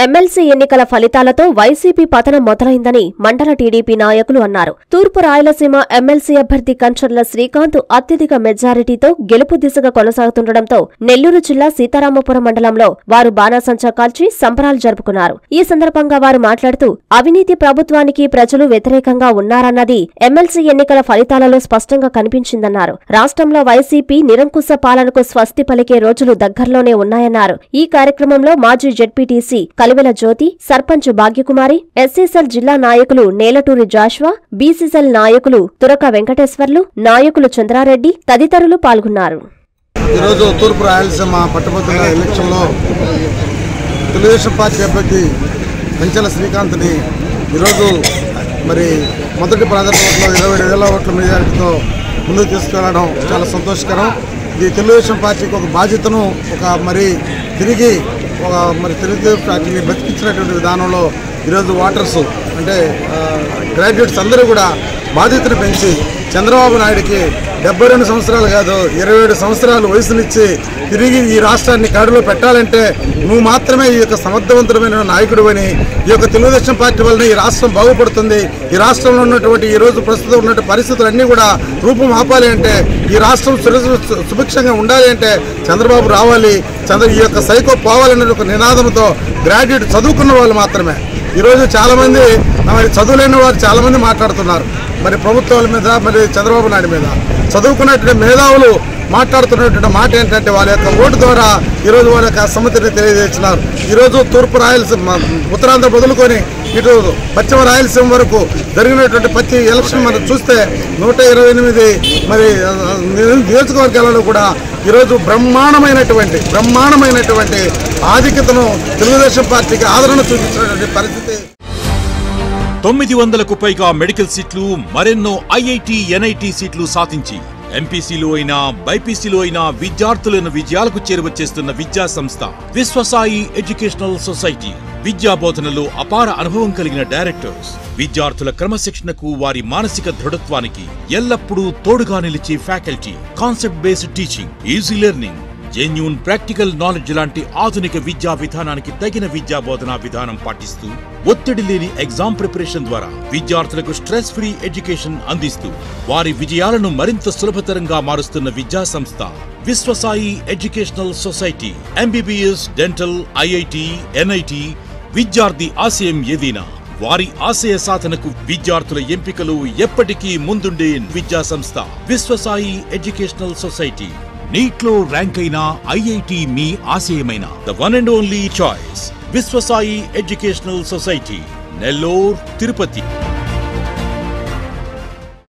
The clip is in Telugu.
ఎమ్మెల్సీ ఎన్నికల ఫలితాలతో వైసీపీ పతనం మొదలైందని మండల టీడీపీ నాయకులు అన్నారు తూర్పు రాయలసీమ ఎమ్మెల్సీ అభ్యర్థి కంచర్ల శ్రీకాంత్ అత్యధిక మెజారిటీతో గెలుపు దిశగా కొనసాగుతుండటంతో నెల్లూరు జిల్లా సీతారామపురం మండలంలో వారు బాణాసంచా కాల్చి సంబరాలు జరుపుకున్నారు ఈ సందర్భంగా వారు మాట్లాడుతూ అవినీతి ప్రభుత్వానికి ప్రజలు వ్యతిరేకంగా ఉన్నారన్నది ఎమ్మెల్సీ ఎన్నికల ఫలితాలలో స్పష్టంగా కనిపించిందన్నారు రాష్ట్రంలో వైసీపీ నిరంకుశ పాలనకు స్వస్తి పలికే రోజులు దగ్గరలోనే ఉన్నాయన్నారు ఈ కార్యక్రమంలో మాజీ జెడ్పీటీసీ కలివెల జ్యోతి సర్పంచ్ భాగ్యకుమారి ఎస్సీసెల్ జిల్లా నాయకులు నేలటూరి జాష్వా బీసీసెల్ నాయకులు తురక వెంకటేశ్వర్లు నాయకులు చంద్రారెడ్డి తదితరులు పాల్గొన్నారు ఈరోజు తూర్పు రాయలసీమ పట్టభద్రుల ఎలక్షన్లో తెలుగుదేశం పార్టీ అభ్యర్థి పెంచల శ్రీకాంత్ని ఈరోజు మరి మొదటి ప్రాధాన్య ఓట్లో ఇరవై ఏడు వేల ఓట్ల మెజారిటీతో ముందుకు తీసుకెళ్లడం చాలా సంతోషకరం ఇది తెలుగుదేశం పార్టీకి ఒక బాధ్యతను ఒక మరి తిరిగి ఒక మరి తెలుగుదేశం పార్టీని బతికించినటువంటి విధానంలో ఈరోజు వాటర్స్ అంటే గ్రాడ్యుయేట్స్ అందరూ కూడా బాధ్యతను పెంచి చంద్రబాబు నాయుడికి డెబ్బై రెండు సంవత్సరాలు కాదు ఇరవై ఏడు సంవత్సరాలు వయసునిచ్చి తిరిగి ఈ రాష్ట్రాన్ని కాడులో పెట్టాలంటే నువ్వు మాత్రమే ఈ యొక్క సమర్థవంతమైన నాయకుడు అని ఈ యొక్క తెలుగుదేశం పార్టీ వలన ఈ రాష్ట్రం బాగుపడుతుంది ఈ రాష్ట్రంలో ఉన్నటువంటి ఈ రోజు ప్రస్తుతం ఉన్నటువంటి పరిస్థితులన్నీ కూడా రూపం ఆపాలి అంటే ఈ రాష్ట్రం సురక్ష- సుభిక్షంగా ఉండాలి అంటే చంద్రబాబు రావాలి చంద్ర ఈ యొక్క సైకో పోవాలనే ఒక నినాదంతో గ్రాడ్యుయేట్ చదువుకున్న వాళ్ళు మాత్రమే ఈరోజు చాలామంది మరి చదువులేని వారు చాలామంది మాట్లాడుతున్నారు మరి ప్రభుత్వాల మీద మరి చంద్రబాబు నాయుడు మీద చదువుకున్నటువంటి మేధావులు మాట్లాడుతున్నటువంటి మాట ఏంటంటే వాళ్ళ యొక్క ఓటు ద్వారా ఈరోజు వాళ్ళ యొక్క సమ్మతిని తెలియజేస్తున్నారు ఈరోజు తూర్పు రాయలసీమ ఉత్తరాంధ్ర బదులుకొని ఇటు పశ్చిమ రాయలసీమ వరకు జరిగినటువంటి ప్రతి ఎలక్షన్ మనం చూస్తే నూట ఇరవై ఎనిమిది మరి ఆ, నియోజకవర్గాలలో కూడా ఈరోజు బ్రహ్మాండమైనటువంటి బ్రహ్మాండమైనటువంటి ఆధిక్యతను తెలుగుదేశం పార్టీకి ఆదరణ చూపించినటువంటి పరిస్థితి తొమ్మిది వందలకు పైగా మెడికల్ సీట్లు మరెన్నో ఐఐటి ఎన్ఐటి సీట్లు సాధించి ఎంపీసీలో అయినా బైపీసీలో అయినా విద్యార్థులను విజయాలకు చేరువచేస్తున్న విద్యా సంస్థ విశ్వసాయి ఎడ్యుకేషనల్ సొసైటీ విద్యా బోధనలో అపార అనుభవం కలిగిన డైరెక్టర్స్ విద్యార్థుల క్రమశిక్షణకు వారి మానసిక దృఢత్వానికి ఎల్లప్పుడూ తోడుగా నిలిచే faculty concept based teaching easy learning genuine practical knowledge లాంటి ఆధునిక విద్యా విధానానికి తగిన విద్యా బోధనా విధానం పాటిస్తూ ఒత్తిడి లేని ఎగ్జామ్ ప్రిపరేషన్ ద్వారా విద్యార్థులకు స్ట్రెస్ ఫ్రీ ఎడ్యుకేషన్ అందిస్తూ వారి విజయాలను మరింత సులభతరంగా మారుస్తున్న విద్యా సంస్థ Vishwasai educational society MBBS dental IIT NIT విద్యార్థి ఆశయం ఏదైనా వారి ఆశయ సాధనకు విద్యార్థుల ఎంపికలు ఎప్పటికీ ముందుండే విద్యా సంస్థ విశ్వసాయి ఎడ్యుకేషనల్ సొసైటీ నీట్లో ర్యాంక్ అయిన ఐఐటి మీ ఆశయమైన the one and only choice Vishwasai educational society Nellore Tirupati